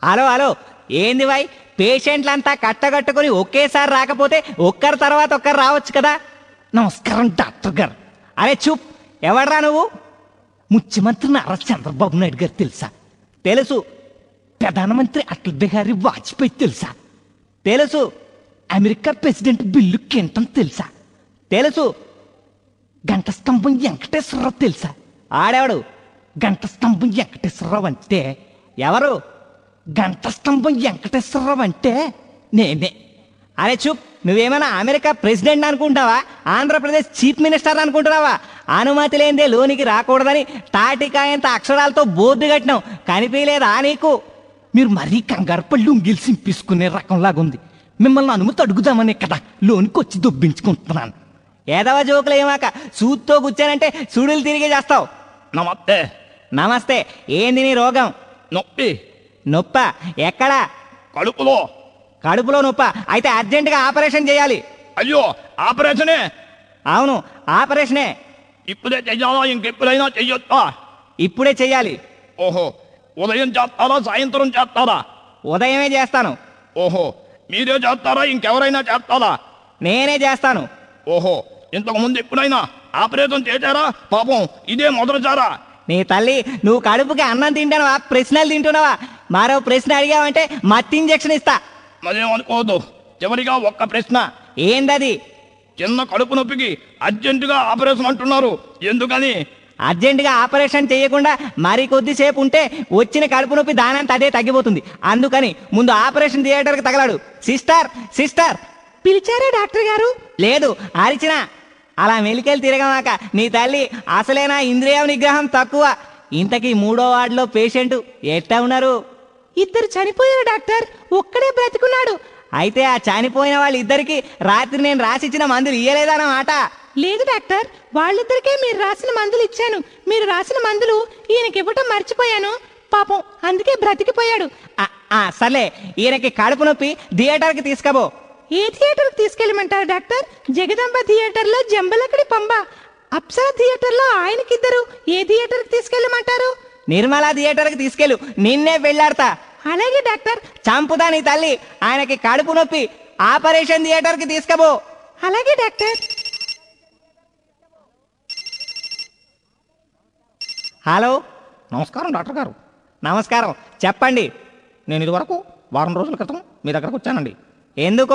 Hello hello ఏంది వై పేషెంట్లంతా కట్టగట్టుకుని ఒకేసారి రాకపోతే ఒక్కరి తర్వాత ఒక్కరు రావచ్చు కదా నమస్కారం డాక్టర్ గారు అరే చూప్ ఎవడ్రా నువ్వు ముఖ్యమంత్రి నారా చంద్రబాబు నాయుడు గారు తెలుసా తెలుసు ప్రధానమంత్రి అటల్ బిహారీ వాజ్పేయి తెలుసా తెలుసు అమెరికా ప్రెసిడెంట్ బిల్లు క్లింటన్ తెలుసా తెలుసు గంట స్తంభం వెంకటేశ్వరరావు తెలుసా ఆడేవాడు గంట స్తంభం వెంకటేశ్వరరావు అంటే ఎవరు గంట స్తంభం వెంకటేశ్వరరావు అంటే నేనే అరే చూప్ నువ్వేమైనా అమెరికా ప్రెసిడెంట్ అనుకుంటావా ఆంధ్రప్రదేశ్ చీఫ్ మినిస్టర్ అనుకుంటున్నావా అనుమతి లేనిదే లోనికి రాకూడదని తాటికాయంత అక్షరాలతో బోర్డు కట్టినావు కనిపించలేదా నీకు మీరు మరీ కంగారు పళ్ళు ఉంగిలి సింపిసుకునే రకంలాగుంది మిమ్మల్ని అనుమతి అడుగుదామనే కదా లోనికి వచ్చి దొబ్బించుకుంటున్నాను ఏదవ జోకులు ఏమాక సూత్తో కూర్చానంటే సుడులు తిరిగి చేస్తావు నమస్తే నమస్తే ఏంది నీ రోగం నొప్పి నొప్ప ఎక్కడా కడుపులో కడుపులో నొప్ప అయితే అర్జెంటుగా ఆపరేషన్ చేయాలి అయ్యో ఆపరేషనే అవును ఆపరేషనే ఇప్పుడే చెయ్యాలా ఇంకెప్పుడైనా చెయ్యొచ్చా ఇప్పుడే చేయాలి ఓహో ఉదయం చేస్తారా సాయంత్రం చేస్తారా ఉదయమే చేస్తాను ఓహో మీరే చేస్తారా ఇంకెవరైనా చేస్తారా నేనే చేస్తాను ఓహో ఇంతకు ముందు ఎప్పుడైనా ఆపరేషన్ చేశారా పాపం ఇదే మొదలుచారా నీ తల్లి నువ్వు కడుపుకి అన్నం తింటావా ప్రశ్నలు తింటున్నావా మరో ప్రశ్న అడిగావంటే మత్తి ఇంజెక్షన్ ఇస్తా మరేమనుకోవద్దు చివరిగా ఒక్క ప్రశ్న ఏందది చిన్న కడుపు నొప్పికి అర్జెంటుగా ఆపరేషన్ అంటున్నారు ఎందుకని అర్జెంటుగా ఆపరేషన్ చేయకుండా మరి కొద్దిసేపు ఉంటే వచ్చిన కడుపు నొప్పి దానంత అదే తగ్గిపోతుంది అందుకని ముందు ఆపరేషన్ థియేటర్కి తగలాడు సిస్టర్ సిస్టర్ పిలిచారా డాక్టర్ గారు లేదు అరిచిన అలా మెలికెళ్ళి తిరగమాక నీ తల్లి అసలేనా ఇంద్రియ నిగ్రహం తక్కువ ఇంతకీ మూడో వార్డులో పేషెంట్ ఎట్లా ఉన్నారు ఇద్దరు చనిపోయారు డాక్టర్ ఒక్కడే బ్రతికున్నాడు అయితే ఆ చనిపోయిన వాళ్ళిద్దరికి రాత్రి నేను రాసిచ్చిన మందులు ఇయ్యలేదన్నమాట లేదు డాక్టర్ వాళ్ళిద్దరికే మీరు రాసిన మందులు ఇచ్చాను మీరు రాసిన మందులు ఈయనకి ఇవ్వటం మర్చిపోయాను పాపం అందుకే బ్రతికిపోయాడు ఆ, ఆ, సర్లే ఈయనకి కడుపు నొప్పి థియేటర్కి తీసుకపో ఏ థియేటర్కి తీసుకెళ్ళమంటారు డాక్టర్ జగదంబ థియేటర్లో జంబలకడి పంబ అప్సర థియేటర్లో ఆయనకిద్దరు ఏ థియేటర్కి తీసుకెళ్ళమంటారు నిర్మలా థియేటర్కి తీసుకెళ్ళు నిన్నే వెళ్ళాడతా అలాగే డాక్టర్ చంపుతా నీ తల్లి ఆయనకి కడుపు నొప్పి ఆపరేషన్ థియేటర్కి తీసుకపో అలాగే డాక్టర్ హలో నమస్కారం డాక్టర్ గారు నమస్కారం చెప్పండి నేను ఇదివరకు వారం రోజుల క్రితం మీ దగ్గరకు వచ్చానండి ఎందుకో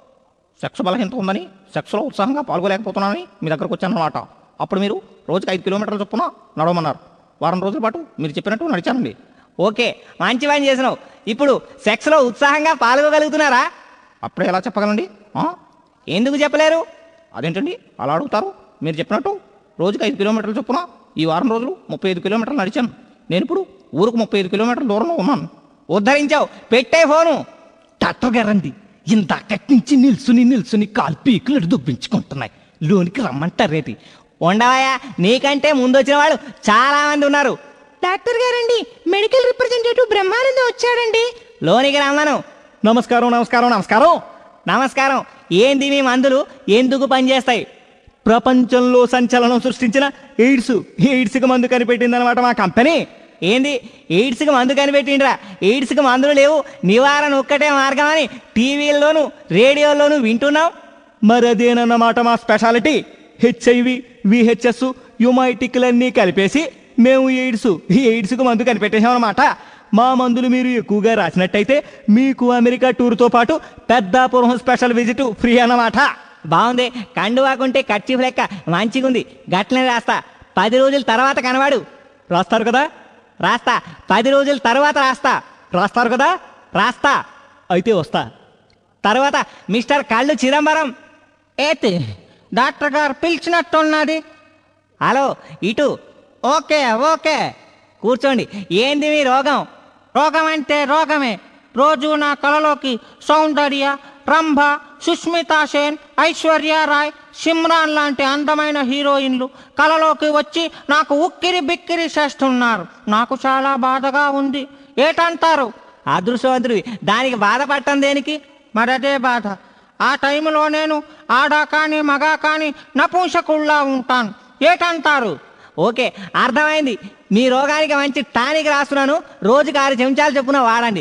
సెక్స్ బలహీనత ఉందని సెక్స్లో ఉత్సాహంగా పాల్గొలేకపోతున్నానని మీ దగ్గరకు వచ్చానన్నమాట అప్పుడు మీరు రోజుకి ఐదు కిలోమీటర్ల చొప్పున నడవమన్నారు వారం రోజుల పాటు మీరు చెప్పినట్టు నడిచానండి ఓకే మంచి పని చేసినావు ఇప్పుడు సెక్స్లో ఉత్సాహంగా పాల్గొగలుగుతున్నారా అప్పుడే ఎలా చెప్పగలండి ఆ? ఎందుకు చెప్పలేరు అదేంటండి అలా అడుగుతారు మీరు చెప్పినట్టు రోజుకి ఐదు కిలోమీటర్ల చొప్పున ఈ వారం రోజులు ముప్పై ఐదు కిలోమీటర్లు నడిచాను నేను ఇప్పుడు ఊరుకు ముప్పై ఐదు కిలోమీటర్ల దూరంలో ఉన్నాను ఉద్ధరించావు పెట్టే ఫోను డాక్టర్ గారండి ఇందాకటి నుంచి నిల్చుని నిల్చుని కాలు పీకులు దుబ్బించుకుంటున్నాయి లోనికి రమ్మంటారేటి ఉండవయ్యా నీకంటే ముందు వచ్చిన వాళ్ళు చాలా మంది ఉన్నారు డాక్టర్ గారండి మెడికల్ రిప్రజెంటేటివ్ బ్రహ్మానందం వచ్చాడండి లోనికి రమ్మను నమస్కారం నమస్కారం నమస్కారం నమస్కారం ఏంది మీ మందులు ఎందుకు పనిచేస్తాయి ప్రపంచంలో సంచలనం సృష్టించిన ఎయిడ్స్ ఎయిడ్స్కి మందు కనిపెట్టిందనమాట మా కంపెనీ ఏంది ఎయిడ్స్కి మందు కనిపెట్టిండ్రా ఎయిడ్స్కి మందులు లేవు నివారణ ఒక్కటే మార్గం అని టీవీల్లోను రేడియోలోను వింటున్నాం మరి అదేనన్నమాట మా స్పెషాలిటీ హెచ్ఐవి విహెచ్ఎస్ యుమైటిక్లన్నీ కలిపేసి మేము ఎయిడ్స్ ఈ ఎయిడ్స్కు మందు కనిపెట్టేశామన్నమాట మా మందులు మీరు ఎక్కువగా రాసినట్టయితే మీకు అమెరికా టూర్తో పాటు పెద్దాపురం స్పెషల్ విజిట్ ఫ్రీ అన్నమాట బాగుంది కండువాకుంటే కర్చీఫ్ లెక్క మంచిగుంది గట్లనే రాస్తా పది రోజుల తర్వాత కనవాడు రాస్తారు కదా రాస్తా పది రోజుల తర్వాత రాస్తా రాస్తారు కదా రాస్తా అయితే వస్తా తర్వాత మిస్టర్ కళ్ళు చిదంబరం ఏతి డాక్టర్ గారు పిలిచినట్టున్నది హలో ఇటు ఓకే ఓకే కూర్చోండి ఏంది మీ రోగం రోగం అంటే రోగమే రోజు నా కలలోకి సౌందర్య రంభ సుష్మితా సేన్ ఐశ్వర్య రాయ్ సిమ్రాన్ లాంటి అందమైన హీరోయిన్లు కలలోకి వచ్చి నాకు ఉక్కిరి బిక్కిరి చేస్తున్నారు నాకు చాలా బాధగా ఉంది ఏటంటారు అదృష్టవంతుడివి దానికి బాధపడటం దేనికి మరదే బాధ ఆ టైంలో నేను ఆడా కానీ మగా కానీ నపుంసకుల్లా ఉంటాను ఏటంటారు ఓకే అర్థమైంది మీ రోగానికి మంచి టానిక్ రాస్తున్నాను రోజుకి ఆరు చెంచాలు చొప్పున వాడండి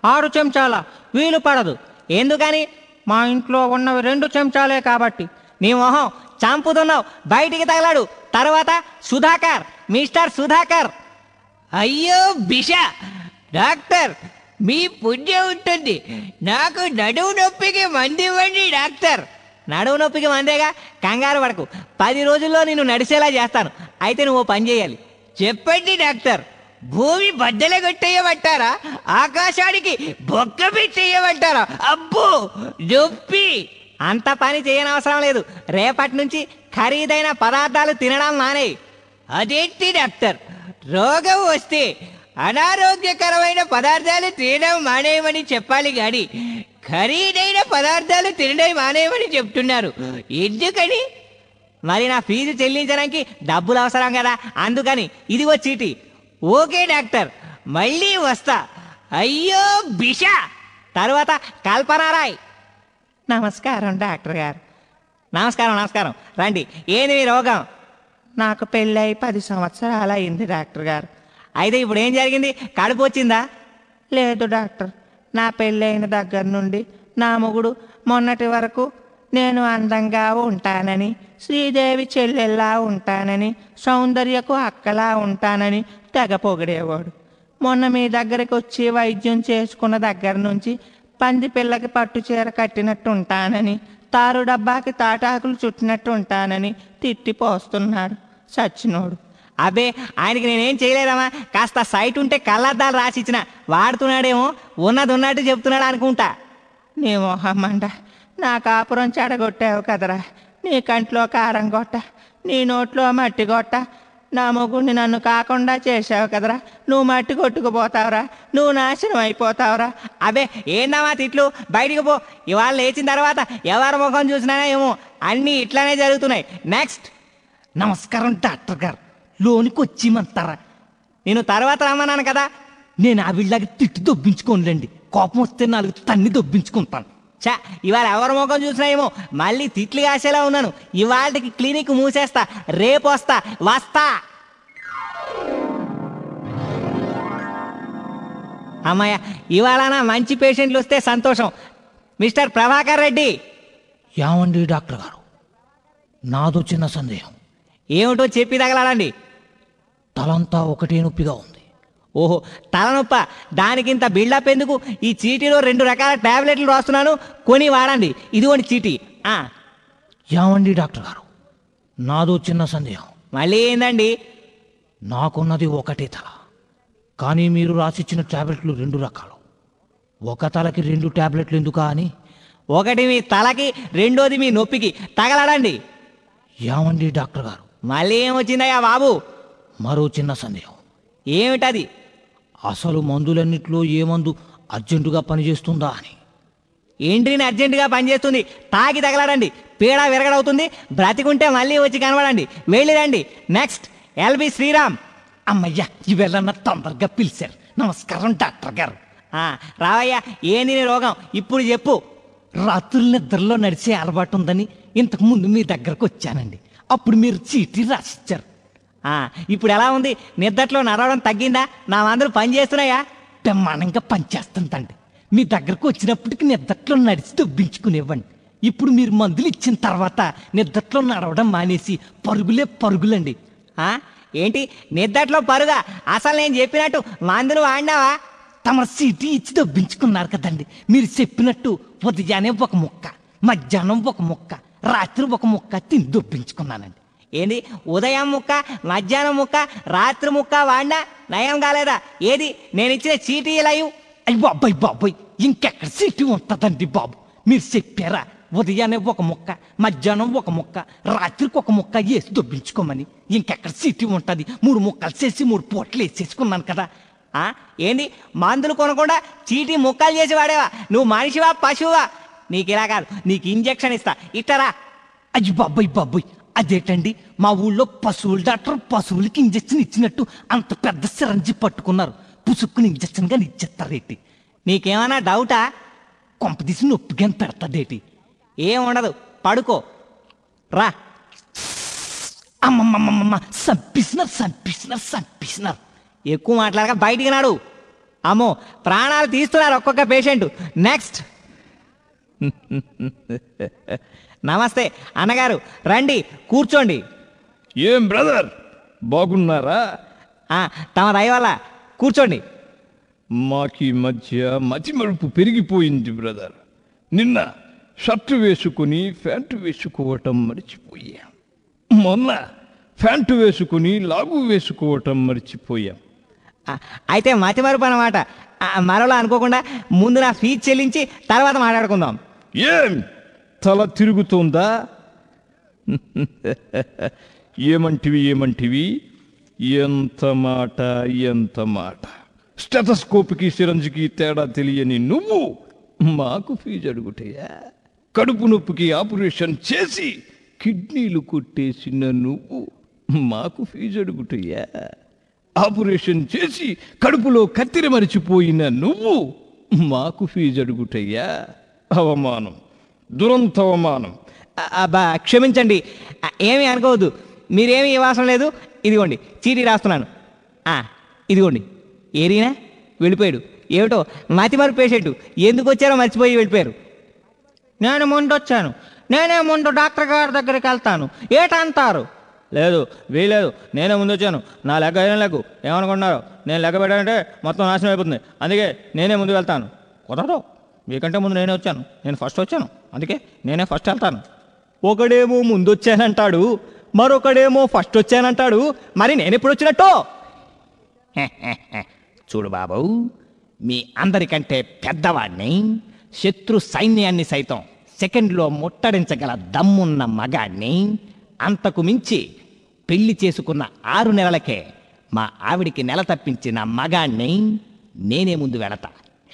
ఆరు చెంచాల వీలు పడదు ఎందుకని మా ఇంట్లో ఉన్నవి రెండు చెంచాలే కాబట్టి నీ మొహం చంపుతున్నావు బయటికి తగలాడు తర్వాత సుధాకర్ మిస్టర్ సుధాకర్ అయ్యో బిష డాక్టర్ మీ పుణ్యం ఉంటుంది నాకు నడువు నొప్పికి మంది ఇవ్వండి డాక్టర్ నడువు నొప్పికి మందేగా కంగారు పడకు పది రోజుల్లో నిన్ను నడిచేలా చేస్తాను అయితే నువ్వు ఓ పని చేయాలి చెప్పండి డాక్టర్ భూమి బద్దలు కొట్టేయమంటారా ఆకాశానికి బొక్క పెట్టేయమంటారా అబ్బో నొప్పి అంత పని చేయనవసరం లేదు రేపటి నుంచి ఖరీదైన పదార్థాలు తినడం మానే అదేంటి డాక్టర్ రోగం వస్తే అనారోగ్యకరమైన పదార్థాలు తినడం మానేయమని చెప్పాలి గాని ఖరీదైన పదార్థాలు తినడం మానేయమని చెప్తున్నారు ఎందుకని మరి నా ఫీజు చెల్లించడానికి డబ్బులు అవసరం కదా అందుకని ఇదిగో చీటి ఓకే డాక్టర్ మళ్ళీ వస్తా అయ్యో బిష తరువాత కల్పనారాయ్ నమస్కారం డాక్టర్ గారు నమస్కారం నమస్కారం రండి ఏంది మీ రోగం నాకు పెళ్ళై పది సంవత్సరాలు అయింది డాక్టర్ గారు అయితే ఇప్పుడు ఏం జరిగింది కడుపు వచ్చిందా లేదు డాక్టర్ నా పెళ్ళైన దగ్గర నుండి నా మొగుడు మొన్నటి వరకు నేను అందంగా ఉంటానని శ్రీదేవి చెల్లెల్లా ఉంటానని సౌందర్యకు అక్కలా ఉంటానని తెగ పొగిడేవాడు మొన్న మీ దగ్గరికి వచ్చి వైద్యం చేసుకున్న దగ్గర నుంచి పంది పిల్లకి పట్టు చీర కట్టినట్టు ఉంటానని తారు డబ్బాకి తాటాకులు చుట్టినట్టు ఉంటానని తిట్టిపోస్తున్నాడు సచ్చినోడు అబ్బే ఆయనకి నేనేం చేయలేదమ్మా కాస్త సైట్ ఉంటే కళ్ళద్దాలు రాసిచ్చిన వాడుతున్నాడేమో ఉన్నది ఉన్నట్టు చెప్తున్నాడు అనుకుంటా నీ మొహమ్మండ నా కాపురం చెడగొట్టావు కదరా నీ కంట్లో కారం కొట్ట నీ నోట్లో మట్టి కొట్ట నా మొగుడిని నన్ను కాకుండా చేసావు కదరా నువ్వు మట్టి కొట్టుకుపోతావురా నువ్వు నాశనం అయిపోతావురా అబే ఏందమ్మా తిట్లు బయటికి పో ఇవాళ లేచిన తర్వాత ఎవరి ముఖం చూసినా ఏమో అన్నీ ఇట్లానే జరుగుతున్నాయి నెక్స్ట్ నమస్కారం డాక్టర్ గారు లోనికి వచ్చిమంటారా నేను తర్వాత రమ్మన్నాను కదా నేను ఆ వీళ్ళకి తిట్టి దొబ్బించుకోనులేండి కోపం వస్తే నాలుగు తన్ని దొబ్బించుకుంటాను చా ఇవాళ ఎవరి ముఖం చూసినా ఏమో మళ్ళీ తిట్లు కాసేలా ఉన్నాను ఇవాళకి క్లినిక్ మూసేస్తా రేపు వస్తా వస్తా అమ్మయ్య ఇవాళ నా మంచి పేషెంట్లు వస్తే సంతోషం మిస్టర్ ప్రభాకర్ రెడ్డి ఏమండి డాక్టర్ గారు నాదో చిన్న సందేహం ఏమిటో చెప్పి తగలాడండి తలంతా ఒకటే నొప్పిగా ఉంది ఓహో తలనొప్ప దానికింత బిల్డప్ ఎందుకు ఈ చీటీలో రెండు రకాల టాబ్లెట్లు రాస్తున్నాను కొని వాడండి ఇదిగోండి చీటీ ఆ, ఏమండి డాక్టర్ గారు నాదో చిన్న సందేహం మళ్ళీ ఏందండి నాకున్నది ఒకటే తల కానీ మీరు రాసిచ్చిన టాబ్లెట్లు రెండు రకాలు ఒక తలకి రెండు టాబ్లెట్లు ఎందుకా అని ఒకటి మీ తలకి రెండోది మీ నొప్పికి తగలడండి ఏమండి డాక్టర్ గారు మళ్ళీ ఏమొచ్చిందయ్యా బాబు మరో చిన్న సందేహం ఏమిటది అసలు మందులన్నిట్లో ఏ మందు అర్జెంటుగా పనిచేస్తుందా అని ఏంట్రీని అర్జెంటుగా పనిచేస్తుంది తాగి తగలడండి పీడ విరగడవుతుంది బ్రతికుంటే మళ్ళీ వచ్చి కనబడండి వెళ్ళిరండి నెక్స్ట్ ఎల్బి శ్రీరామ్ అమ్మయ్యా ఇవేళ తొందరగా పిలిచారు నమస్కారం డాక్టర్ గారు ఆ, రావయ్యా ఏంది నీ రోగం ఇప్పుడు చెప్పు రాత్రుల నిద్రలో నడిచే అలవాటు ఉందని ఇంతకు ముందు మీ దగ్గరకు వచ్చానండి అప్పుడు మీరు చీటీ రాసిచ్చారు ఆ, ఇప్పుడు ఎలా ఉంది నిద్దట్లో నడవడం తగ్గిందా నా మందులు పని చేస్తున్నాయా బ్రహ్మాండంగా పనిచేస్తుందండి మీ దగ్గరకు వచ్చినప్పటికి నిద్దట్లో నడిచి దొబ్బించుకునివ్వండి ఇప్పుడు మీరు మందులు ఇచ్చిన తర్వాత నిద్దట్లో నడవడం మానేసి పరుగులే పరుగులండి ఆ, ఏంటి నిద్దట్లో పరుగా అసలు నేను చెప్పినట్టు మందులు వాడినావా తమ సీటీ ఇచ్చి దొబ్బించుకున్నారు కదండి మీరు చెప్పినట్టు ఉదయాన్నే ఒక ముక్క మధ్యాహ్నం ఒక ముక్క రాత్రి ఒక ముక్క తిని దొబ్బించుకున్నానండి ఏంది ఉదయం ముక్క మధ్యాహ్నం ముక్క రాత్రి ముక్క వాడినా నయం కాలేదా ఏది నేను ఇచ్చిన చీటీ లైవ్ అయ్యి బాబాయ్ బాబాయ్ ఇంకెక్కడ చీటీ ఉంటుందండి బాబు మీరు చెప్పారా ఉదయాన్నే ఒక ముక్క మధ్యాహ్నం ఒక ముక్క రాత్రికి ఒక ముక్క వేసి దొబ్బించుకోమని ఇంకెక్కడ చీటీ ఉంటుంది మూడు ముక్కలు చేసి మూడు పూటలు వేసేసుకున్నాను కదా ఆ ఏంది మందులు కొనకుండా చీటీ ముక్కలు చేసి వాడేవా నువ్వు మనిషివా పశువా నీకు ఇలా కాదు నీకు ఇంజెక్షన్ ఇస్తా ఇట్టరా అయ్యి బాబాయ్ బాబాయ్ అదేటండి మా ఊళ్ళో పశువుల డాక్టర్ పశువులకి ఇంజెక్షన్ ఇచ్చినట్టు అంత పెద్ద సిరంజి పట్టుకున్నారు పుసుక్కుని ఇంజెక్షన్ గా ఇచ్చేస్తారేటి నీకేమైనా డౌటా కొంపదీసి నొప్పిగా పెడతాదేటి ఏం ఉండదు పడుకో రా అమ్మమ్మమ్మమ్మ సంపిస్తున్నారు సంపిస్తున్నారు సంపిస్తున్నారు ఎక్కువ మాట్లాడక బయటికి నాడు అమ్మో ప్రాణాలు తీస్తున్నారు ఒక్కొక్క పేషెంట్ నెక్స్ట్ నమస్తే అన్నగారు రండి కూర్చోండి ఏం బ్రదర్ బాగున్నారా ఆ, తమ దయ వల్ల కూర్చోండి మాకి మధ్య మతిమరుపు పెరిగిపోయింది బ్రదర్ నిన్న షర్టు వేసుకుని ప్యాంటు వేసుకోవటం మర్చిపోయాం మొన్న ప్యాంటు వేసుకుని లాగు వేసుకోవటం మర్చిపోయాం ఆ, అయితే మతి మరుపు అనమాట ఆ, మరోలా అనుకోకుండా ముందు నా ఫీజు చెల్లించి తర్వాత మాట్లాడుకుందాం ఏం తల తిరుగుతోందా ఏమంటివి ఏమంటివి ఎంత మాట ఎంత మాట స్టెటస్కోప్కి సిరంజికి తేడా తెలియని నువ్వు మాకు ఫీజు అడుగుటయా కడుపు నొప్పికి ఆపరేషన్ చేసి కిడ్నీలు కొట్టేసిన నువ్వు మాకు ఫీజు అడుగుటయ్యా ఆపరేషన్ చేసి కడుపులో కత్తిరి మరిచిపోయిన నువ్వు మాకు ఫీజు అడుగుటయ్యా అవమానం దురంత అవమానం ఆ, అబ్బా క్షమించండి ఆ, ఏమీ అనుకోవద్దు మీరేమీ ఇవ్వాల్సిన లేదు ఇదిగోండి చీటీ రాస్తున్నాను ఆ, ఇదిగోండి ఏరీనా వెళ్ళిపోయాడు ఏమిటో మతిమరు పేషెంట్ ఎందుకు వచ్చారో మర్చిపోయి వెళ్ళిపోయారు నేను ముందు వచ్చాను నేనే ముందు డాక్టర్ గారి దగ్గరికి వెళ్తాను ఏటంటారు లేదు వీలేదు నేనే ముందు వచ్చాను నా లెక్క అయిన లెగ్గు ఏమనుకుంటున్నారు నేను లెక్క పెట్టానంటే మొత్తం నాశనం అయిపోతుంది అందుకే నేనే ముందు వెళ్తాను కుదరదు మీకంటే ముందు నేనే వచ్చాను నేను ఫస్ట్ వచ్చాను అందుకే నేనే ఫస్ట్ వెళ్తాను ఒకడేమో ముందు వచ్చానంటాడు మరొకడేమో ఫస్ట్ వచ్చానంటాడు మరి నేను ఎప్పుడు వచ్చినట్టు చూడు బాబు మీ అందరికంటే పెద్దవాడిని శత్రు సైన్యాన్ని సైతం సెకండ్లో ముట్టడించగల దమ్మున్న మగాడిని అంతకు మించి పెళ్లి చేసుకున్న ఆరు నెలలకే మా ఆవిడికి నెల తప్పించిన మగాణ్ణి నేనే ముందు వెళతా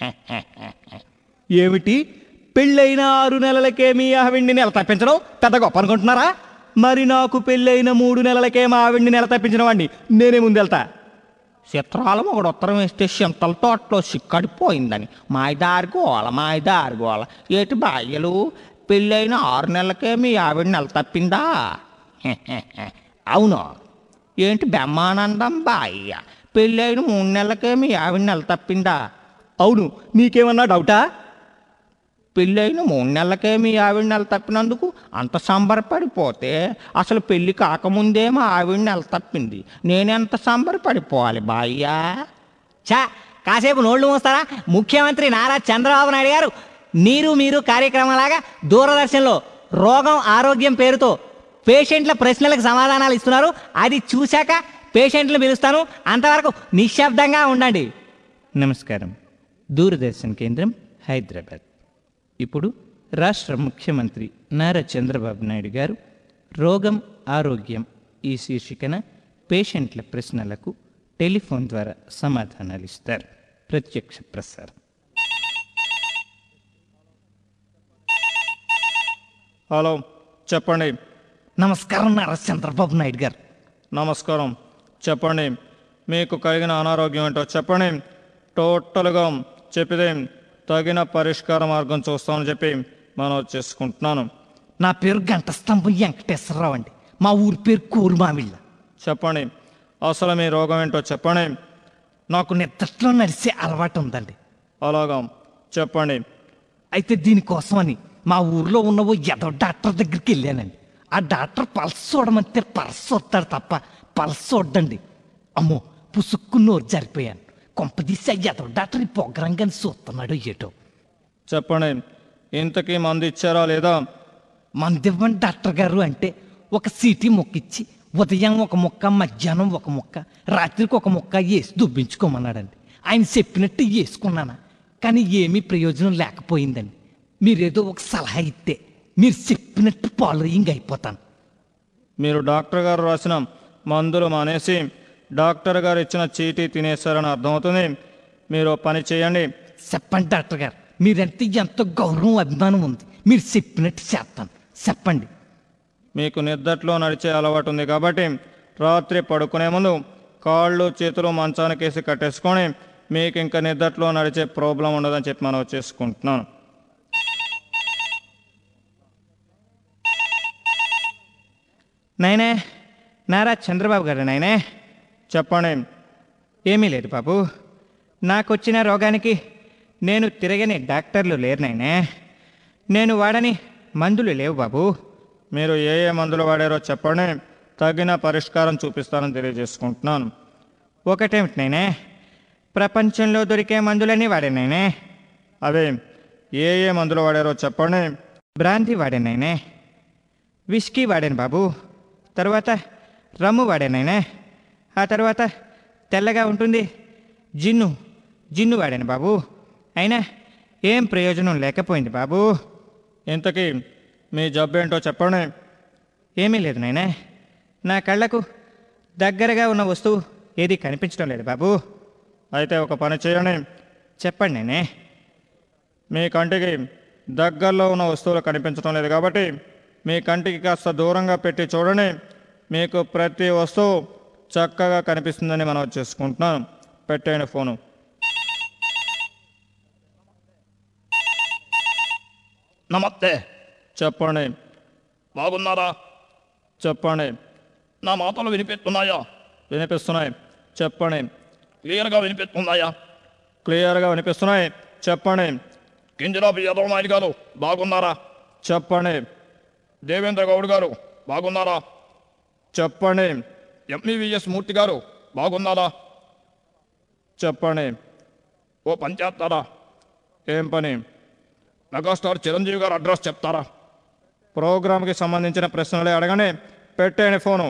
ఏమిటి పెళ్ళైన ఆరు నెలలకే మీ ఆవిడ్ని నెల తప్పించడం పెద్ద గొప్ప అనుకుంటున్నారా మరి నాకు పెళ్ళైన మూడు నెలలకే మా ఆవిడ్ని నెల తప్పించిన వాడిని నేనే ముందు వెళ్తా చిత్రాలం ఒకడు ఉత్తరం వేస్తే చింతల తోటలో సిక్కడిపోయిందని మాయదారి గోల మాయదారి గోల ఏటి బాయ్యలు పెళ్ళైన ఆరు నెలలకే మీ ఆవిడ నెల తప్పిందా అవును ఏంటి బ్రహ్మానందం బాయ్య పెళ్ళైన మూడు నెలలకే మీ ఆవిడ నెల తప్పిందా అవును నీకేమన్నా డౌటా పెళ్ళైన మూడు నెలలకే మీ ఆవిడ నెల తప్పినందుకు అంత సంబరపడిపోతే అసలు పెళ్లి కాకముందే మా ఆవిడ నెల తప్పింది నేనెంత సంబరపడిపోవాలి బాయ్యా చా కాసేపు నోళ్లు మూస్తారా ముఖ్యమంత్రి నారా చంద్రబాబు నాయుడు గారు నీరు మీరు కార్యక్రమంలాగా దూరదర్శన్లో రోగం ఆరోగ్యం పేరుతో పేషెంట్ల ప్రశ్నలకు సమాధానాలు ఇస్తున్నారు అది చూశాక పేషెంట్లు పిలుస్తాను అంతవరకు నిశ్శబ్దంగా ఉండండి నమస్కారం దూరదర్శన్ కేంద్రం హైదరాబాద్ ఇప్పుడు రాష్ట్ర ముఖ్యమంత్రి నారా చంద్రబాబు నాయుడు గారు రోగం ఆరోగ్యం ఈ శీర్షికన పేషెంట్ల ప్రశ్నలకు టెలిఫోన్ ద్వారా సమాధానాలు ఇస్తారు ప్రత్యక్ష ప్రసారం హలో చెప్పండి నమస్కారం నారా చంద్రబాబు నాయుడు గారు నమస్కారం చెప్పండి మీకు కలిగిన అనారోగ్యం ఏంటో చెప్పండి టోటల్గా చెప్పితే తగిన పరిష్కార మార్గం చూస్తామని చెప్పి మనం చేసుకుంటున్నాను నా పేరు గంట స్తంభం వెంకటేశ్వరరావు అండి మా ఊరి పేరు కూరుమావిళ్ళ చెప్పండి అసలు మీ రోగం ఏంటో చెప్పండి నాకు నిద్రలో నడిచే అలవాటు ఉందండి అలాగా చెప్పండి అయితే దీనికోసమని మా ఊర్లో ఉన్న ఓ ఎదో డాక్టర్ దగ్గరికి వెళ్ళానండి ఆ డాక్టర్ పల్స్ చూడమంటే పల్స్ చూస్తాడు తప్ప పల్స్ చూడ్డండి అమ్మో పుసుక్కు నోరు జారిపోయాను కొంపదీసి ఆ ఎదో డాక్టర్ ఈ పొగరంగాని చూస్తున్నాడు ఏటో చెప్పండి ఇంతకీ మందు ఇచ్చారా లేదా మందివ్వండి డాక్టర్ గారు అంటే ఒక సీటీ మొక్కిచ్చి ఉదయం ఒక ముక్క మధ్యాహ్నం ఒక ముక్క రాత్రికి ఒక ముక్క వేసి దుబ్బించుకోమన్నాడండి ఆయన చెప్పినట్టు వేసుకున్నాను కానీ ఏమీ ప్రయోజనం లేకపోయిందండి మీరేదో ఒక సలహా ఇస్తే మీరు చెప్పినట్టు పాలరింగ్ అయిపోతాను మీరు డాక్టర్ గారు రాసిన మందులు మానేసి డాక్టర్ గారు ఇచ్చిన చీటీ తినేశారని అర్థమవుతుంది మీరు ఓ పని చేయండి చెప్పండి డాక్టర్ గారు మీరంటే ఎంతో గౌరవం అభిమానం ఉంది మీరు చెప్పినట్టు చేస్తాను చెప్పండి మీకు నిద్దట్లో నడిచే అలవాటు ఉంది కాబట్టి రాత్రి పడుకునే ముందు కాళ్ళు చేతులు మంచానికేసి కట్టేసుకొని మీకు ఇంకా నిద్దట్లో నడిచే ప్రాబ్లం ఉండదని చెప్పి మనం చేసుకుంటున్నాను నాయనే నారా చంద్రబాబు గారు నాయనే చెప్పండి ఏమీ లేదు బాబు నాకొచ్చిన రోగానికి నేను తిరగని డాక్టర్లు లేరు నాయనే నేను వాడని మందులు లేవు బాబు మీరు ఏ ఏ మందులు వాడారో చెప్పండి తగిన పరిష్కారం చూపిస్తానని తెలియజేసుకుంటున్నాను ఒకటేమిటి నేనే ప్రపంచంలో దొరికే మందులన్నీ వాడాను నేనే అవి ఏ ఏ మందులు వాడారో చెప్పండి బ్రాంతి వాడాను నేనే విస్కీ వాడాను బాబు తర్వాత రమ్ము వాడాను నేనే ఆ తర్వాత తెల్లగా ఉంటుంది జిన్ను జిన్ను వాడాను బాబు అయినా ఏం ప్రయోజనం లేకపోయింది బాబు ఇంతకీ మీ జబ్బు ఏంటో చెప్పండి ఏమీ లేదు నాయనా నా కళ్ళకు దగ్గరగా ఉన్న వస్తువు ఏది కనిపించడం లేదు బాబు అయితే ఒక పని చేయండి చెప్పండి నేనే మీ కంటికి దగ్గరలో ఉన్న వస్తువులు కనిపించడం లేదు కాబట్టి మీ కంటికి కాస్త దూరంగా పెట్టి చూడండి మీకు ప్రతి వస్తువు చక్కగా కనిపిస్తుందని మనం చేసుకుంటున్నాను పెట్టేయండి ఫోను నమస్తే చెప్పండి బాగున్నారా చెప్పండి నా మాటలు వినిపిస్తున్నాయా వినిపిస్తున్నాయి చెప్పండి క్లియర్గా వినిపిస్తున్నాయా క్లియర్గా వినిపిస్తున్నాయి చెప్పండి కింజరాపు యాదవ్ నాయుడు గారు బాగున్నారా చెప్పండి దేవేంద్ర గౌడ్ గారు బాగున్నారా చెప్పండి ఎంఈవిఎస్ మూర్తి గారు బాగున్నారా చెప్పండి ఓ పని చేస్తారా ఏం పని మెగాస్టార్ చిరంజీవి గారు అడ్రస్ చెప్తారా ప్రోగ్రామ్కి సంబంధించిన ప్రశ్నలే అడగండి పెట్టేయండి ఫోను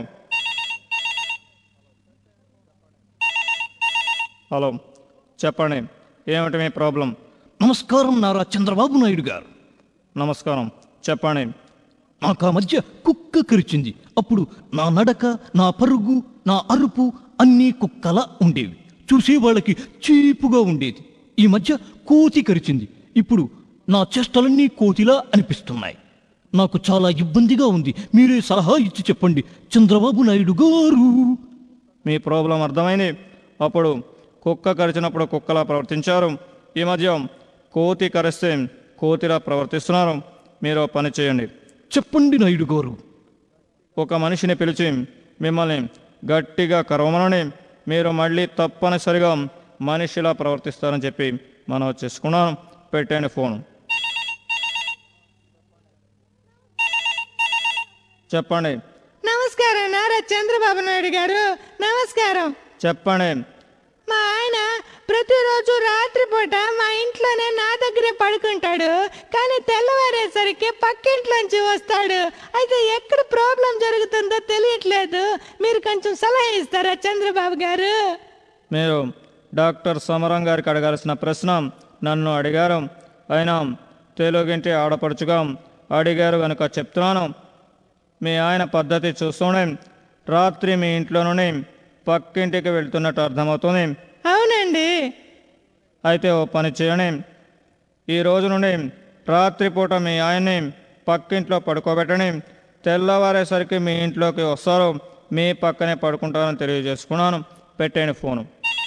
హలో చెప్పండి ఏమిటి మీ ప్రాబ్లం నమస్కారం నారా చంద్రబాబు నాయుడు గారు నమస్కారం చెప్పండి నాకు ఆ మధ్య కుక్క కరిచింది అప్పుడు నా నడక నా పరుగు నా అరుపు అన్నీ కుక్కలా ఉండేవి చూసే వాళ్ళకి చీపుగా ఉండేది ఈ మధ్య కోతి కరిచింది ఇప్పుడు నా చేష్టలన్నీ కోతిలా అనిపిస్తున్నాయి నాకు చాలా ఇబ్బందిగా ఉంది మీరే సలహా ఇచ్చి చెప్పండి చంద్రబాబు నాయుడు గారు మీ ప్రాబ్లం అర్థమైంది అప్పుడు కుక్క కరిచినప్పుడు కుక్కలా ప్రవర్తించారు ఈ మధ్య కోతి కరిస్తే కోతిలా ప్రవర్తిస్తున్నారు మీరు ఓ పని చేయండి చెప్పండి నాయుడు గారు ఒక మనిషిని పిలిచి మిమ్మల్ని గట్టిగా కరవమనని మీరు మళ్ళీ తప్పనిసరిగా మనిషిలా ప్రవర్తిస్తారని చెప్పి మనం చేసుకున్నాం పెట్టండి ఫోన్ చెప్పండి నమస్కారం నారా చంద్రబాబు నాయుడు గారు నమస్కారం చెప్పండి మా ఆయన ప్రతిరోజు రాత్రిపూట మా ఇంట్లోనే నా దగ్గరే పడుకుంటాడు కానీ తెల్లవారేసరికి పక్కింట్లోంచి వస్తాడు అయితే ఎక్కడ ప్రాబ్లం జరుగుతుందో తెలియట్లేదు మీరు కొంచెం సలహా ఇస్తారా చంద్రబాబు గారు మీరు డాక్టర్ సమరం గారికి అడగాల్సిన ప్రశ్న నన్ను అడిగారు అయినా తెలుగింటి ఆడపడుచుగా అడిగారు కనుక చెప్తున్నాను మీ ఆయన పద్ధతి చూస్తూనే రాత్రి మీ ఇంట్లో నుండి పక్కింటికి వెళ్తున్నట్టు అర్థమవుతుంది అవునండి అయితే ఓ పని చేయని ఈ రోజు నుండి రాత్రిపూట మీ ఆయన్ని పక్కింట్లో పడుకోబెట్టని తెల్లవారేసరికి మీ ఇంట్లోకి వస్తారు మీ పక్కనే పడుకుంటారని తెలియజేసుకున్నాను పెట్టేయండి ఫోను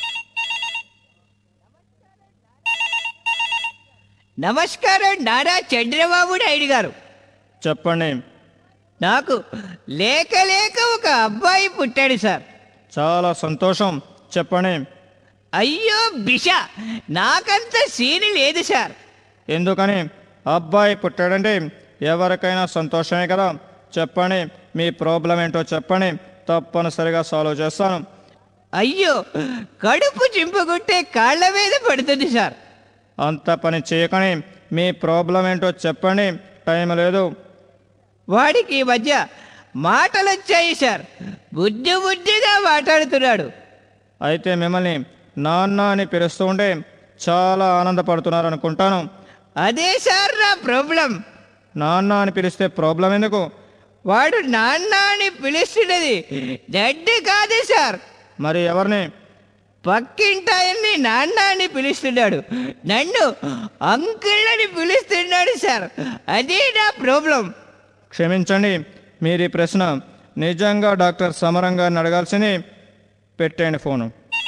నమస్కారం నారా చంద్రబాబు నాయుడు గారు చెప్పండి నాకు లేక లేక ఒక అబ్బాయి పుట్టాడు సార్ చాలా సంతోషం చెప్పండి అయ్యో బిష నాకంత సీన్ లేదు సార్ ఎందుకని అబ్బాయి పుట్టాడంటే ఎవరికైనా సంతోషమే కదా చెప్పండి మీ ప్రాబ్లం ఏంటో చెప్పండి తప్పనిసరిగా సాల్వ్ చేస్తాను అయ్యో కడుపు చింపుకుంటే కాళ్ళ మీద పడుతుంది సార్ అంత పని చేయకని మీ ప్రాబ్లం ఏంటో చెప్పండి టైం లేదు వాడికి ఈ మధ్య మాటలు వచ్చాయి సార్ బుద్ధి బుద్ధిగా మాట్లాడుతున్నాడు అయితే మిమ్మల్ని నాన్న అని పిలుస్తూ ఉంటే చాలా ఆనందపడుతున్నారు అనుకుంటాను అదే సార్ నా ప్రాబ్లం నాన్న అని పిలిస్తే ప్రాబ్లం ఎందుకు వాడు నాన్న అని పిలుస్తున్నది దడ్డు కాదు సార్ మరి ఎవరిని పక్కింటాయన్ని నాన్న అని పిలుస్తున్నాడు నన్ను అంకుల్ అని పిలుస్తున్నాడు సార్ అదే నా ప్రాబ్లం క్షమించండి మీరు ఈ ప్రశ్న నిజంగా డాక్టర్ సమరం గారిని అడగాల్సింది పెట్టండి ఫోను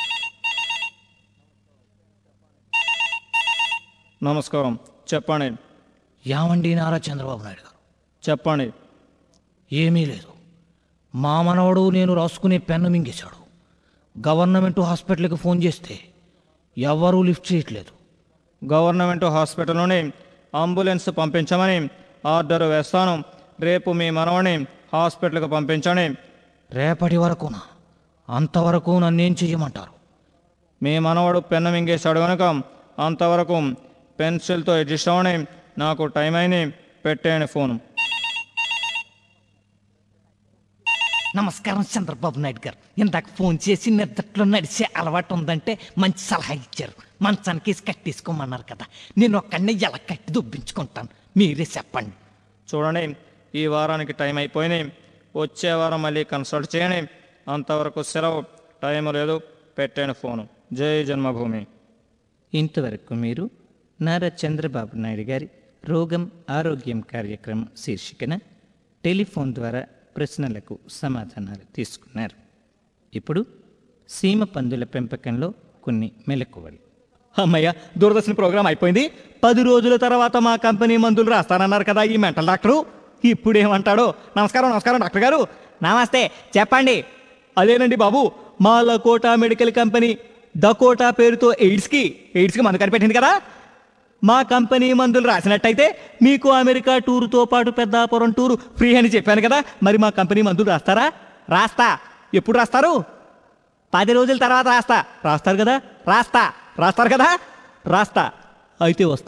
నమస్కారం చెప్పండి యామండి నారా చంద్రబాబు నాయుడు గారు చెప్పండి ఏమీ లేదు మా మనవడు నేను రాసుకునే పెన్ను మింగేశాడు గవర్నమెంట్ హాస్పిటల్కి ఫోన్ చేస్తే ఎవరూ లిఫ్ట్ చేయట్లేదు గవర్నమెంట్ హాస్పిటల్లోనే అంబులెన్స్ పంపించమని ఆర్డర్ వేస్తాను రేపు మీ మనవని హాస్పిటల్కి పంపించండి రేపటి వరకునా అంతవరకు నన్నేం చెయ్యమంటారు మీ మనవడు పెన్ను మింగేశాడు గనుక అంతవరకు పెన్సిల్తో అడ్జస్ట్ అవని నాకు టైం అయిని పెట్టేయండి ఫోను నమస్కారం చంద్రబాబు నాయుడు గారు ఇందాక ఫోన్ చేసి నిద్రలో నడిచే అలవాటు ఉందంటే మంచి సలహా ఇచ్చారు మంచానికి వేసి కట్టేసుకోమన్నారు కదా నేను ఒక్కడిని ఎలా కట్టి దుబ్బించుకుంటాను మీరే చెప్పండి చూడండి ఈ వారానికి టైం అయిపోయింది వచ్చే వారం మళ్ళీ కన్సల్ట్ చేయండి అంతవరకు సెలవు టైం లేదు పెట్టేయండి ఫోను జై జన్మభూమి ఇంతవరకు మీరు నారా చంద్రబాబు నాయుడు గారి రోగం ఆరోగ్యం కార్యక్రమం శీర్షికన టెలిఫోన్ ద్వారా ప్రశ్నలకు సమాధానాలు తీసుకున్నారు ఇప్పుడు సీమ పందుల పెంపకంలో కొన్ని మెలకువలు అమ్మయ్య దూరదర్శన్ ప్రోగ్రాం అయిపోయింది పది రోజుల తర్వాత మా కంపెనీ మందులు రాస్తానన్నారు కదా ఈ మెంటల్ డాక్టరు ఇప్పుడు ఏమంటాడో నమస్కారం నమస్కారం డాక్టర్ గారు నమస్తే చెప్పండి అదేనండి బాబు మా లకోటా మెడికల్ కంపెనీ డకోటా పేరుతో ఎయిడ్స్కి ఎయిడ్స్కి మందు కనిపెట్టింది కదా మా కంపెనీ మందులు రాసినట్టయితే మీకు అమెరికా టూరుతో పాటు పెద్దాపురం టూరు ఫ్రీ అని చెప్పాను కదా మరి మా కంపెనీ మందులు రాస్తారా రాస్తా ఎప్పుడు రాస్తారు పది రోజుల తర్వాత రాస్తా రాస్తారు కదా రాస్తా రాస్తారు కదా రాస్తా అయితే వస్తా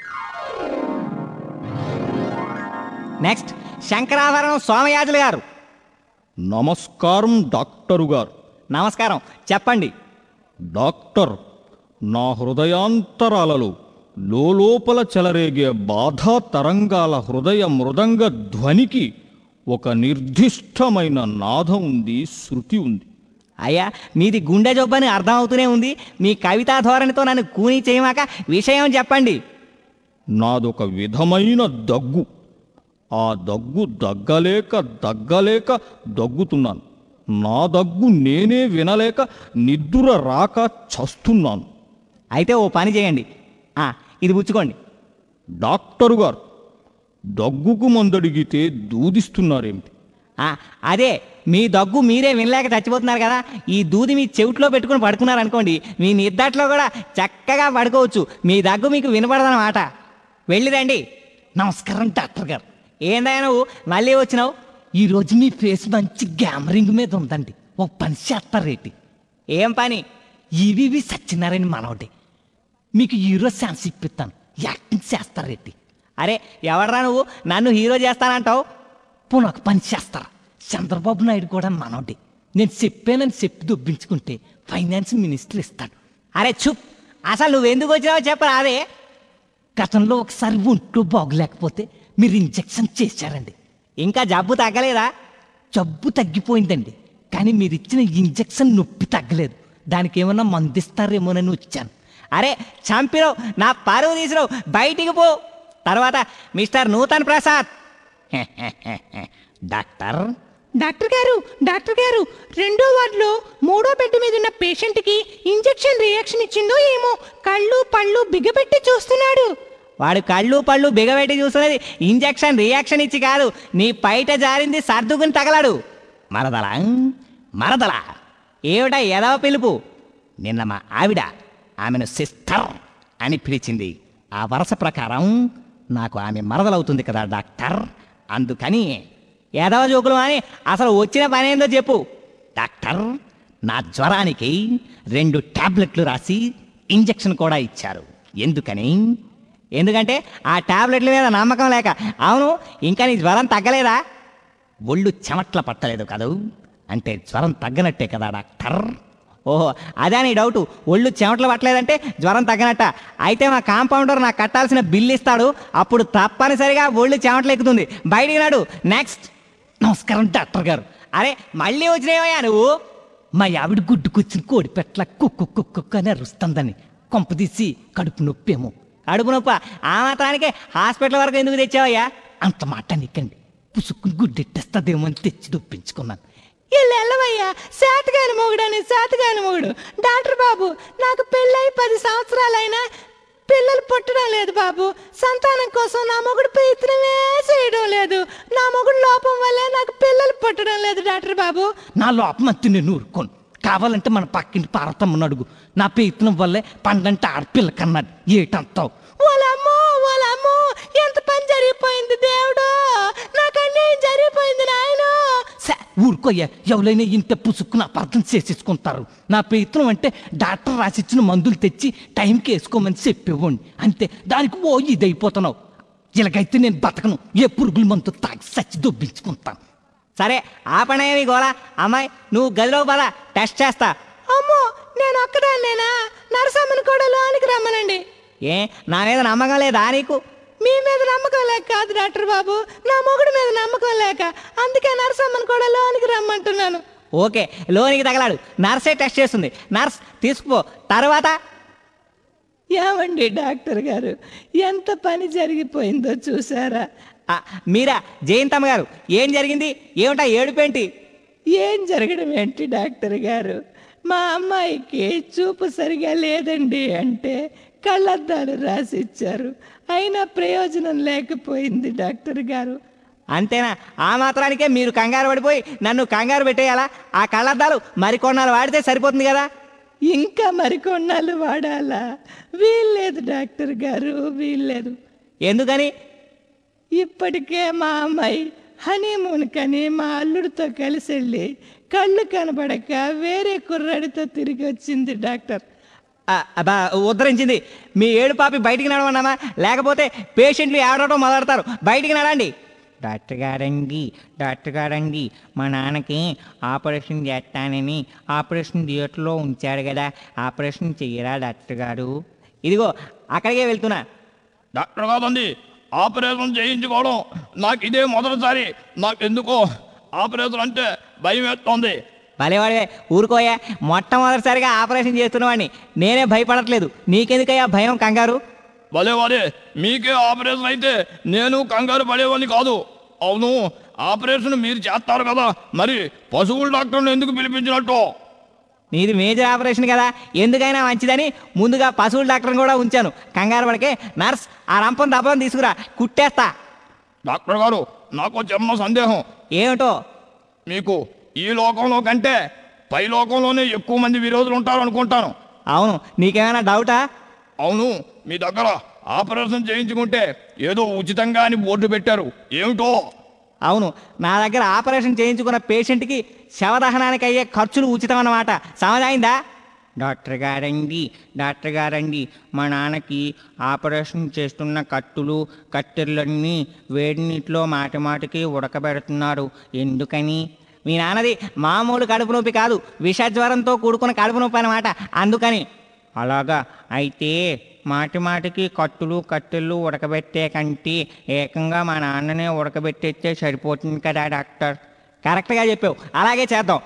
నెక్స్ట్ శంకరాభరణం సోమయాజులు గారు నమస్కారం డాక్టరు గారు నమస్కారం చెప్పండి డాక్టర్ నా హృదయాంతరాలలో లోపల చెలరేగే బాధా తరంగాల హృదయ మృదంగ ధ్వనికి ఒక నిర్దిష్టమైన నాదం ఉంది శృతి ఉంది అయ్యా మీది గుండె జబ్బని అర్థం అవుతూనే ఉంది మీ కవితా ధోరణితో నన్ను కూనీ చేయమాక విషయం చెప్పండి నాదొక విధమైన దగ్గు ఆ దగ్గు దగ్గలేక దగ్గలేక దగ్గుతున్నాను నా దగ్గు నేనే వినలేక నిద్ర రాక చస్తున్నాను అయితే ఓ పని చేయండి ఆ, ఇది పుచ్చుకోండి డాక్టరు గారు దగ్గుకు మందడిగితే దూదిస్తున్నారేమిటి ఆ, అదే మీ దగ్గు మీరే వినలేక చచ్చిపోతున్నారు కదా ఈ దూది మీ చెవిట్లో పెట్టుకుని పడుకున్నారు అనుకోండి మీ నిద్దట్లో కూడా చక్కగా పడుకోవచ్చు మీ దగ్గు మీకు వినపడదన్నమాట వెళ్ళి రండి నమస్కారం డాక్టర్ గారు ఏందయ్యా నువ్వు మళ్ళీ వచ్చినావు ఈరోజు మీ ఫేస్ మంచి గ్యామరింగ్ మీద ఉందండి ఒక పని చేస్తారేటి ఏం పని ఈవివి సత్యనారాయణ మనవడి మీకు హీరో ఛాన్స్ ఇప్పిస్తాను యాక్టింగ్ చేస్తారేటి అరే ఎవడరా నువ్వు నన్ను హీరో చేస్తానంటావు పోనీ ఒక పని చేస్తారా చంద్రబాబు నాయుడు కూడా మనోడి నేను చెప్పానని చెప్పి దొబ్బించుకుంటే ఫైనాన్స్ మినిస్టర్ ఇస్తాడు అరే చుప్ అసలు నువ్వెందుకు వచ్చినావో చెప్పరా అదే గతంలో ఒకసారి ఒంట్లో బాగులేకపోతే మీరు ఇంజెక్షన్ చేశారండి ఇంకా జబ్బు తగ్గలేదా జబ్బు తగ్గిపోయిందండి కానీ మీరు ఇచ్చిన ఇంజెక్షన్ నొప్పి తగ్గలేదు దానికి ఏమన్నా మందిస్తారేమోనని వచ్చాను అరే చంపిరావు నా పరువు తీసిరావు బయటికి పో తర్వాత mister Nutan Prasad doctor doctor గారు డాక్టర్ గారు రెండో వార్డులో మూడో బెడ్ మీద ఉన్న పేషెంట్కి ఇంజెక్షన్ రియాక్షన్ ఇచ్చిందో ఏమో కళ్ళు పళ్ళు బిగబెట్టి చూస్తున్నాడు వాడు కళ్ళు పళ్ళు బిగబెట్టి చూస్తున్నది ఇంజెక్షన్ రియాక్షన్ ఇచ్చి కాదు నీ పైట జారింది సర్దుకుని తగలాడు మరదలా మరదలా ఏమిటా ఎదవ పిలుపు నిన్న మా ఆవిడ ఆమెను సిస్టర్ అని పిలిచింది ఆ వరుస ప్రకారం నాకు ఆమె మరదలవుతుంది కదా డాక్టర్ అందుకని ఎదవ జోకులు అని అసలు వచ్చిన పని ఏందో చెప్పు డాక్టర్ నా జ్వరానికి రెండు టాబ్లెట్లు రాసి ఇంజెక్షన్ కూడా ఇచ్చారు ఎందుకని ఎందుకంటే ఆ టాబ్లెట్ల మీద నమ్మకం లేక అవును ఇంకా నీ జ్వరం తగ్గలేదా ఒళ్ళు చెమట్ల పట్టలేదు కదూ అంటే జ్వరం తగ్గనట్టే కదా డాక్టర్ ఓహో అదే నీ డౌటు ఒళ్ళు చెమటలు పట్టలేదంటే జ్వరం తగ్గనట్ట అయితే మా కాంపౌండర్ నాకు కట్టాల్సిన బిల్లు ఇస్తాడు అప్పుడు తప్పనిసరిగా ఒళ్ళు చెమటలు ఎక్కుతుంది బయటికి నాడు నెక్స్ట్ నమస్కారం డాక్టర్ గారు అరే మళ్ళీ వచ్చినావయ్యా నువ్వు మా ఆవిడ గుడ్డుకొచ్చిన కోడి పెట్ల కుక్కు కుక్కు అని అరుస్తుందని కొంప తీసి కడుపు నొప్పేమో కడుపు నొప్ప ఆ మాత్రానికే హాస్పిటల్ వరకు ఎందుకు తెచ్చావయ్యా అంత మాట నీకండి పుసుక్కుని గుడ్డెట్టేస్తుందేమో అని తెచ్చి దొప్పించుకున్నాను ఎల్లవయ్యా శాతగాని మొగుడని శాతగాని మొగుడు డాక్టర్ బాబు నాకు పెళ్ళై పది సంవత్సరాలైనా పిల్లలు పుట్టడం లేదు బాబు సంతానం కోసం నా మొగుడు ప్రయత్నమే చేయడం లేదు నా మొగుడు లోపం వల్లే నాకు పిల్లలు పుట్టడం లేదు డాక్టర్ బాబు నా లోపం అంతే నేను ఊరుకోను కావాలంటే మన పక్కింటి పార్వతమ్మని అడుగు నా ప్రయత్నం వల్లే పండంటే ఆడపిల్ల కన్నది ఏటంతావు వాళ్ళమ్మో వాళ్ళమ్మో ఎంత పని జరిగిపోయింది దేవుడు నాకు అన్యాయం జరిగిపోయింది నాయనో సే ఊరుకోయ్యా ఎవరైనా ఇంత పుసుక్కున అపార్థం చేసేసుకుంటారు నా ప్రయత్నం అంటే డాక్టర్ రాసిచ్చిన మందులు తెచ్చి టైంకి వేసుకోమని చెప్పేవాడిని అంతే దానికి ఓ ఇదైపోతున్నావు ఇలాగైతే నేను బతకను ఏ పురుగుల మందు తాగి సచ్చి దొబ్బించుకుంటాను సరే ఆ పనేమి గోలా అమ్మాయి నువ్వు గదిలో పద టెస్ట్ చేస్తా అమ్మో నేను ఒక్కదాన్నేనా నరసమ్మని కూడా లోనికి రమ్మనండి ఏ నా మీద నమ్మకం లేదా నీకు మీ మీద నమ్మకం లేక కాదు డాక్టర్ బాబు నా మొగుడు మీద నమ్మకం లేక అందుకే నరసమ్మని కూడా లోనికి రమ్మంటున్నాను ఓకే లోనికి తగలాడు నర్సే టెస్ట్ చేస్తుంది నర్స్ తీసుకుపో తర్వాత ఏమండి డాక్టర్ గారు ఎంత పని జరిగిపోయిందో చూసారా ఆ, మీరా జయంతమ్మ గారు ఏం జరిగింది ఏమిటా ఏడుపేంటి ఏం జరగడం ఏంటి డాక్టర్ గారు మా అమ్మాయికి చూపు సరిగా లేదండి అంటే కళ్ళద్దాలు రాసిచ్చారు అయినా ప్రయోజనం లేకపోయింది డాక్టర్ గారు అంతేనా ఆ మాత్రానికే మీరు కంగారు పడిపోయి నన్ను కంగారు పెట్టేయాలా ఆ కళ్ళద్దాలు మరికొన్నాళ్ళు వాడితే సరిపోతుంది కదా ఇంకా మరికొన్నాళ్ళు వాడాలా వీల్లేదు డాక్టర్ గారు వీల్లేదు ఎందుకని ఇప్పటికే మా అమ్మాయి హనీమూన్ కని మా అల్లుడితో కలిసి వెళ్ళి కళ్ళు కనబడక వేరే కుర్రాడితో తిరిగి వచ్చింది డాక్టర్ ఆ, అబ్బా ఉద్ధరించింది మీ ఏడు పాపి బయటికి నడవన్నామా లేకపోతే పేషెంట్లు ఏడవడం మొదలెడతారు బయటికి నడండి డాక్టర్ గారండి డాక్టర్ గారండి మా నాన్నకి ఆపరేషన్ చేస్తానని ఆపరేషన్ థియేటర్లో ఉంచాడు కదా ఆపరేషన్ చెయ్యరా డాక్టర్ గారు ఇదిగో అక్కడికే వెళ్తున్నా డాక్టర్ కాదండి ఆపరేషన్ చేయించుకోవడం నాకు ఇదే మొదటిసారి నాకు ఎందుకో ఆపరేషన్ అంటే భయం వేస్తోంది భలేవాడే ఊరుకోయా మొట్టమొదటిసారిగా ఆపరేషన్ చేస్తున్నవాడిని నేనే భయపడట్లేదు నీకెందుకయ్యా భయం కంగారు భలేవారే మీకే ఆపరేషన్ అయితే నేను కంగారు పడేవాడిని కాదు అవును ఆపరేషన్ మీరు చేస్తారు కదా మరి పశువుల డాక్టర్ని ఎందుకు పిలిపించినట్టు నీది మేజర్ ఆపరేషన్ కదా ఎందుకైనా మంచిదని ముందుగా పశువుల డాక్టర్ని కూడా ఉంచాను కంగారు పడకే నర్స్ ఆ రంపం దప్పం తీసుకురా కుట్టేస్తా డాక్టర్ గారు నాకు చిన్న సందేహం ఏమిటో మీకు ఈ లోకంలో కంటే పై లోకంలోనే ఎక్కువ మంది విరోధులు ఉంటారు అనుకుంటాను అవును నీకేమైనా డౌటా అవును మీ దగ్గర ఆపరేషన్ చేయించుకుంటే ఏదో ఉచితంగా అని బోర్డు పెట్టారు ఏమిటో అవును నా దగ్గర ఆపరేషన్ చేయించుకున్న పేషెంట్కి శవదహనానికి అయ్యే ఖర్చులు ఉచితం అన్నమాట సమజైందా డాక్టర్ గారండి డాక్టర్ గారండి మా నాన్నకి ఆపరేషన్ చేస్తున్న కట్టులు కట్టెలన్నీ వేడి నీటిలో మాటి మాటికి ఉడకబెడుతున్నారు ఎందుకని మీ నాన్నది మామూలు కడుపు నొప్పి కాదు విషజ్వరంతో కూడుకున్న కడుపు నొప్పి అన్నమాట అందుకని అలాగా అయితే మాటి మాటికి కట్టులు కట్టెలు ఉడకబెట్టే కంటే ఏకంగా మా నాన్ననే ఉడకబెట్టేస్తే సరిపోతుంది కదా డాక్టర్ కరెక్ట్గా చెప్పావు అలాగే చేద్దాం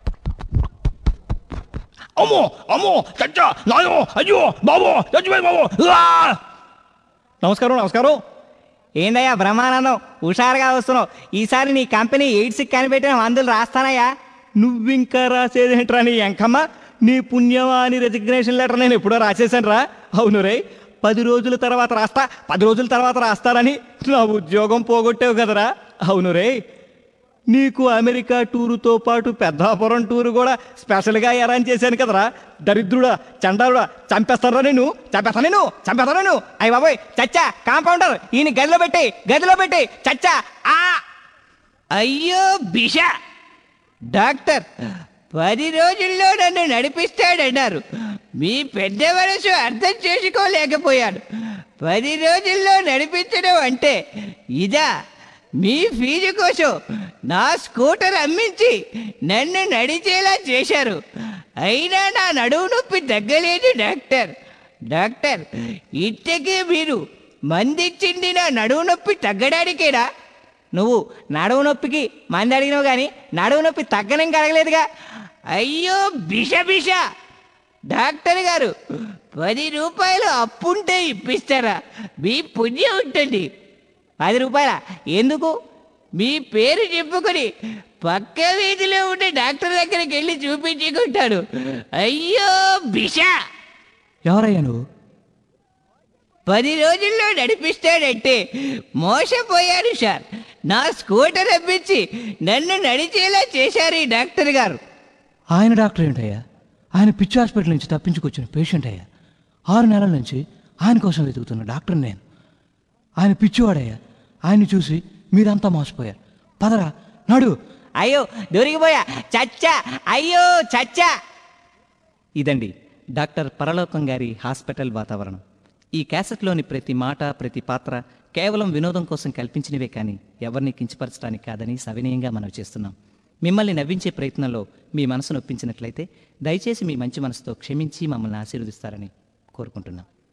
అమ్మో అమ్మో చచ్చా నాయో అయ్యో బాబు చచ్చిపోయి బాబు ఆ! నమస్కారం నమస్కారం ఏందయ్యా బ్రహ్మానందం హుషారుగా వస్తున్నావు ఈసారి నీ కంపెనీ ఎయిడ్స్కి కనిపెట్టిన మందులు రాస్తానయ్యా నువ్వింకా రాసేదేంట్రా నీ ఎంకమ్మ నీ పుణ్యమా అని రెసిగ్నేషన్ లెటర్ నేను ఎప్పుడో రాసేసాను రా అవును రే పది రోజుల తర్వాత రాస్తా పది రోజుల తర్వాత రాస్తారని నా ఉద్యోగం పోగొట్టావు కదరా అవును రే నీకు అమెరికా టూరుతో పాటు పెద్దాపురం టూరు కూడా స్పెషల్గా అరేంజ్ చేశాను కదరా దరిద్రుడా చండాలుడా చంపేస్తారా నేను చంపేస్తా నేను చంపేస్తా నేను అయ్య బాబోయ్ చచ్చా కాంపౌండర్ ఈయన గదిలో పెట్టి గదిలో పెట్టి చచ్చా ఆ అయ్యో బిష డాక్టర్ పది రోజుల్లో నన్ను నడిపిస్తాడన్నారు మీ పెద్ద మనసు అర్థం చేసుకోలేకపోయాను పది రోజుల్లో నడిపించడం అంటే ఇదా మీ ఫీజు కోసం నా స్కూటర్ అమ్మించి నన్ను నడిచేలా చేశారు అయినా నా నడువు నొప్పి తగ్గలేదు డాక్టర్ డాక్టర్ ఇంతకీ మీరు మందిచ్చింది నా నడువు నొప్పి తగ్గడానికేనా నువ్వు నడువు నొప్పికి మంది అడిగినావు కానీ నడువు నొప్పి తగ్గనం కలగలేదుగా అయ్యో బిష బిష డాక్టర్ గారు పది రూపాయలు అప్పుంటే ఇప్పిస్తారా మీ పుణ్యం ఉంటుంది పది రూపాయల ఎందుకు మీ పేరు చెప్పుకొని పక్క వీధిలో ఉండే డాక్టర్ దగ్గరికి వెళ్ళి చూపించుకుంటాను అయ్యో బిష ఎవరయ్యా నువ్వు పది రోజుల్లో నడిపిస్తాడంటే మోసపోయారు సార్ నా స్కూటర్ అప్పించి నన్ను నడిచేలా చేశారు ఈ డాక్టర్ గారు ఆయన డాక్టర్ ఏంటయ్యా ఆయన పిచ్చి హాస్పిటల్ నుంచి తప్పించుకొచ్చిన పేషెంట్ అయ్యా ఆరు నెలల నుంచి ఆయన కోసం వెతుకుతున్న డాక్టర్ నేను ఆయన పిచ్చివాడయ్యా ఆయన్ని చూసి మీరంతా మోసపోయారు పదరా నడు అయ్యో దొరికిపోయా చచ్చా అయ్యో చచ్చా ఇదండి డాక్టర్ పరలోకం గారి హాస్పిటల్ వాతావరణం ఈ క్యాసెట్లోని ప్రతి మాట ప్రతి పాత్ర కేవలం వినోదం కోసం కల్పించినవే కానీ ఎవరిని కించపరచడానికి కాదని సవినయంగా మనం చేస్తున్నాం మిమ్మల్ని నవ్వించే ప్రయత్నంలో మీ మనసు నొప్పించినట్లయితే దయచేసి మీ మంచి మనసుతో క్షమించి మమ్మల్ని ఆశీర్వదిస్తారని కోరుకుంటున్నాం